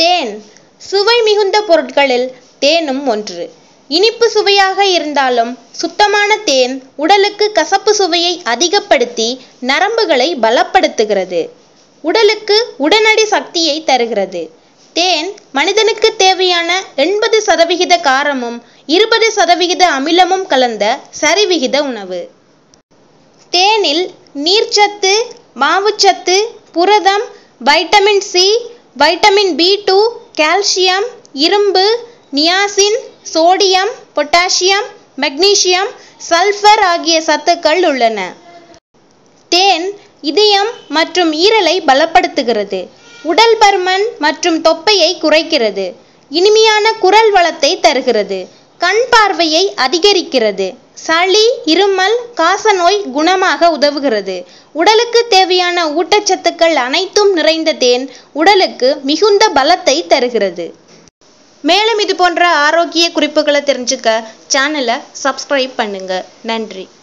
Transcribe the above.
தேன் சுவை மிகுந்த பொருட்களில் தேனும் ஒன்று இனிப்பு சுவையாக இருந்தாலும் சுத்தமான தேன் உடலுக்கு கசப்பு சுவையை அதிகப்படுத்தி நரம்புகளை பலப்படுத்துகிறது உடலுக்கு உடனடி சக்தியை தருகிறது தேன் மனிதனுக்கு தேவையான எண்பது சதவிகித காரமும் இருபது சதவிகித அமிலமும் கலந்த சரிவிகித உணவு தேனில் நீர்ச்சத்து மாவுச்சத்து புரதம் vitamin C vitamin B two calcium இரும்பு niacin sodium potassium magnesium sulphur ஆகிய சத்துக்கள் உள்ளன தேன் இதயம் மற்றும் ஈரலை பலப்படுத்துகிறது உடல் பருமன் மற்றும் தொப்பையை குறைக்கிறது இனிமையான குரல் வளத்தை தருகிறது கண் பார்வையை அதிகரிக்கிறது சளி இருமல் காசநோய் குணமாக உதவுகிறது உடலுக்கு தேவையான ஊட்டச்சத்துக்கள் அனைத்தும் நிறைந்த தேன் உடலுக்கு மிகுந்த பலத்தை தருகிறது மேலும் இது போன்ற ஆரோக்கிய குறிப்புகளை தெரிஞ்சுக்க சேனலை சப்ஸ்கிரைப் பண்ணுங்க நன்றி